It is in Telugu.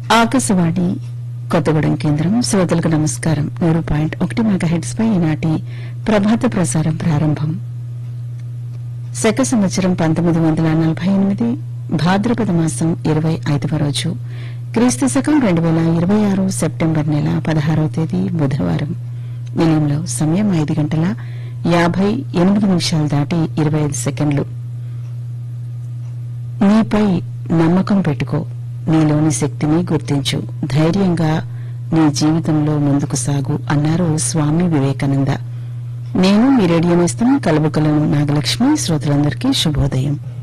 ఆకాశవాణి కొత్తగూడెం కేంద్రం శ్రోతలకు నమస్కారం మూడు పాయింట్ ఒకటి మెగాహెడ్స్ పై ఈనాటి ప్రభాత ప్రసారం ప్రారంభం శక సంవత్సరం పంతొమ్మిది వందల నలభై ఎనిమిది భాద్రపద మాసం ఇరవై ఐదవ రోజు క్రీస్తు శకం రెండు వేల ఇరవై ఆరు సెప్టెంబర్ నెల పదహారవ తేదీ బుధవారం నిలయంలో సమయం ఐదు గంటల యాభై ఎనిమిది నిమిషాలు దాటి ఇరవై ఐదు సెకండ్లు నీపై నమ్మకం పెట్టుకో నీలోని శక్తిని గుర్తించు ధైర్యంగా నీ జీవితంలో ముందుకు సాగు అన్నారు స్వామి వివేకానంద నేను మీ రేడియో నేస్తం కలుబుకలను నాగలక్ష్మి శ్రోతలందరికీ శుభోదయం